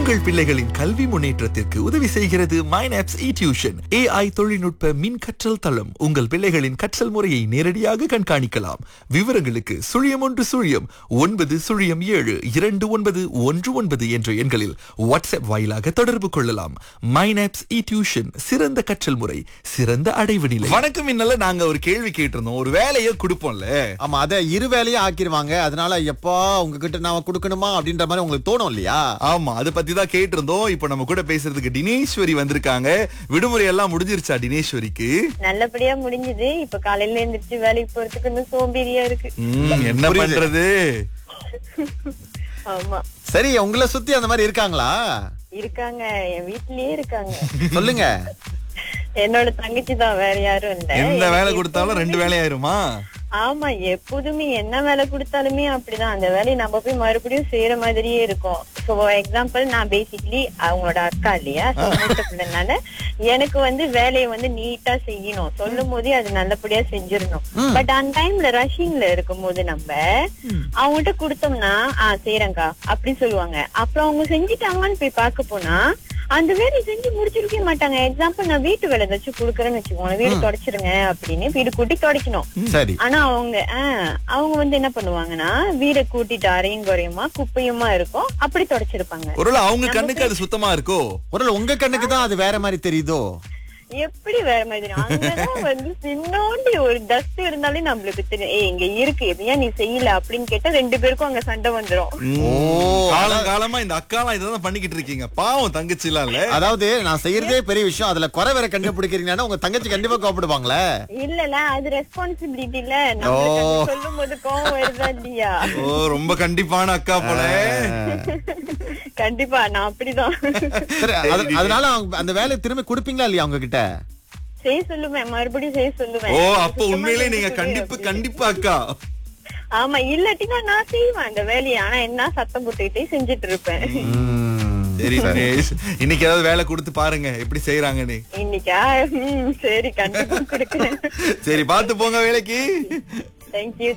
உங்கள் பிள்ளைகளின் கல்வி முன்னேற்றத்திற்கு உதவி செய்கிறது மைனாப்ஸ் இ டியூஷன் ஏஐ தொழில்நுட்ப மின் கற்றல் தளம் உங்கள் பிள்ளைகளின் கற்றல் முறையை நேரடியாக கண்காணிக்கலாம் விவரங்களுக்கு சுழியம் ஒன்று சுழியம் ஒன்பது சுழியம் ஏழு இரண்டு ஒன்பது ஒன்று ஒன்பது என்ற எண்களில் வாட்ஸ்அப் வாயிலாக தொடர்பு கொள்ளலாம் மைனாப்ஸ் இ டியூஷன் சிறந்த கற்றல் முறை சிறந்த அடைவு நிலை வணக்கம் இன்னல நாங்க ஒரு கேள்வி கேட்டிருந்தோம் ஒரு வேலையை கொடுப்போம்ல ஆமா அத இரு வேலையா ஆக்கிருவாங்க அதனால எப்பா உங்ககிட்ட நான் கொடுக்கணுமா அப்படின்ற மாதிரி உங்களுக்கு தோணும் இல்லையா ஆமா அதை பத்தி தான் கேட்டிருந்தோம் இப்ப நம்ம கூட பேசுறதுக்கு தினேஸ்வரி வந்திருக்காங்க விடுமுறை எல்லாம் முடிஞ்சிருச்சா தினேஸ்வரிக்கு நல்லபடியா முடிஞ்சது இப்ப காலையில எந்திரிச்சு வேலைக்கு போறதுக்கு இன்னும் சோம்பேறியா இருக்கு ம், என்ன புரியுது. பண்றது ஆமா சரி உங்களை சுத்தி அந்த மாதிரி இருக்காங்களா இருக்காங்க என் வீட்லயே இருக்காங்க சொல்லுங்க என்னோட தங்கச்சி தான் வேற யாரும் இல்ல எந்த வேலை எனக்கு கொடுத்தாலும் ரெண்டு வேலையாயிருமா ஆமா எப்போதுமே என்ன வேலை கொடுத்தாலுமே அப்படிதான் அந்த வேலையை நம்ம போய் மறுபடியும் செய்யற மாதிரியே இருக்கும் சோ எக்ஸாம்பிள் நான் பேசிக்கலி அவங்களோட அக்கா இல்லையா So, மூத்த பிள்ளைனால எனக்கு வந்து வேலையை வந்து நீட்டா செய்யணும் சொல்லும் போதே அது நல்லபடியா செஞ்சிடணும் பட் அந்த டைம்ல ரஷ்ஷிங்ல இருக்கும் போது நம்ம அவங்ககிட்ட கொடுத்தோம்னா ஆஹ் செய்யறேங்க்கா அப்படின்னு சொல்லுவாங்க அப்புறம் அவங்க செஞ்சுட்டாங்கன்னு போய் பார்க்க போனா அந்த வேலையை செஞ்சு முடிச்சிருக்கவே மாட்டாங்க எக்ஸாம்பிள் நான் வீட்டு வேலை ஏதாச்சும் கொடுக்குறேன்னு வச்சுக்கோங்க வீடு தொடச்சிருங்க அப்படின்னு வீடு கூட்டி தொடக்கணும் சரி ஆனா அவங்க ஆஹ், அவங்க வந்து என்ன பண்ணுவாங்கன்னா வீடை கூட்டிட்டு அரையும் குறையுமா குப்பையுமா இருக்கும் அப்படி தொடச்சிருப்பாங்க ஒருவேளை அவங்க கண்ணுக்கு அது சுத்தமா இருக்கோ ஒருவேளை உங்க கண்ணுக்கு தான் அது வேற மாதிரி தெரியுதோ எப்படி வேற மாதிரி அங்கதான் வந்து சின்னோண்டி ஒரு டஸ்ட் இருந்தாலே நம்மளுக்கு தெரியும் ஏய் இங்க இருக்கு ஏன் நீ செய்யல அப்படின்னு கேட்டா ரெண்டு பேருக்கும் அங்க சண்டை வந்துரும் ம், ஓ, காலம் காலமா இந்த அக்காலாம் இதான் பண்ணிக்கிட்டு இருக்கீங்க பாவம் தங்கச்சி எல்லாம் இல்ல அதாவது நான் செய்யறதே பெரிய விஷயம் அதுல குறை வேற கண்டுபிடிக்கிறீங்கன்னா உங்க தங்கச்சி கண்டிப்பா கோவப்படுவாங்களே இல்லல அது ரெஸ்பான்சிபிலிட்டி இல்ல நம்ம சொல்லும் போது கோவம் வருதா இல்லையா ஓ ரொம்ப கண்டிப்பான அக்கா போல கண்டிப்பா நான் அப்படிதான் சரி அது- அதனால அவங்க அந்த வேலையை திரும்பி கொடுப்பீங்களா இல்லையா அவங்க கிட்ட செய்ய சொல்லுவேன் மறுபடியும் செய்ய சொல்லுவேன் ஓ அப்ப உண்மையிலே நீங்க கண்டிப்பு கண்டிப்பா அக்கா ஆமா இல்லாட்டினா நான் செய்வேன் அந்த வேலையை ஆனா என்ன சத்தம் போட்டுக்கிட்டே செஞ்சுட்டு இருப்பேன் சரி தினேஷ் இன்னைக்கு ஏதாவது வேலை கொடுத்து பாருங்க எப்படி செய்யறாங்கன்னு இன்னைக்கா ம், சரி கண்டிப்பா கொடுக்குறேன் சரி பாத்து போங்க வேலைக்கு தேங்க்யூ